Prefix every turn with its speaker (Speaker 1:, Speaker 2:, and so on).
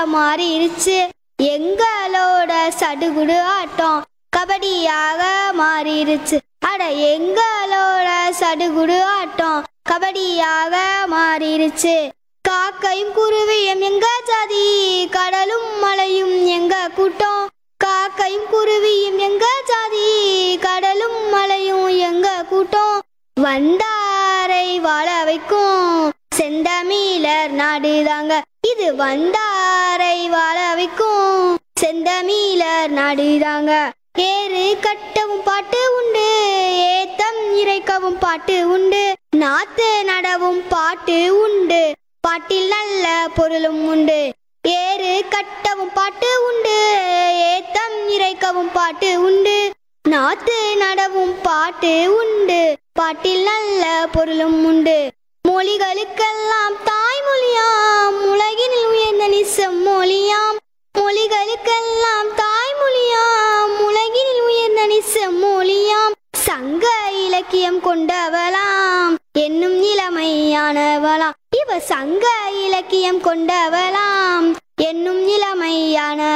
Speaker 1: மாறிடுச்சு எங்களோட சடுகுடு ஆட்டம் கபடியாக மாறிடுச்சு அட எங்களோட சடுகுடு ஆட்டம் கபடியாக மாறிடுச்சு காக்கையும் குருவியும் எங்க ஜாதி கடலும் மலையும் எங்க கூட்டம் காக்கையும் குருவியும் எங்க ஜாதி கடலும் மலையும் எங்க கூட்டம் வந்தாரை வாழ வைக்கும் செந்தமிழர் நாடுதாங்க இது வந்தாரை வாழ வைக்கும் செந்தமிழர் நாடுதாங்க ஏறு கட்டவும் பாட்டு உண்டு ஏத்தம் இறைக்கவும் பாட்டு உண்டு நாத்து நடவும் பாட்டு உண்டு பாட்டில் நல்ல பொருளும் உண்டு ஏறு கட்டவும் பாட்டு உண்டு ஏத்தம் இறைக்கவும் பாட்டு உண்டு நாத்து நடவும் பாட்டு உண்டு பாட்டில் நல்ல பொருளும் உண்டு மொழிகளுக்கெல்லாம் தாய்மொழியாம் உலகினில் உயர்ந்த நிசம் மொழியாம் மொழிகளுக்கெல்லாம் தாய்மொழியாம் உலகினில் உயர்ந்த நிசம் மொழியாம் சங்க இலக்கியம் கொண்டவளாம் என்னும் இளமையானவளாம் இவ சங்க இலக்கியம் கொண்டவளாம் என்னும் இளமையானவளாம்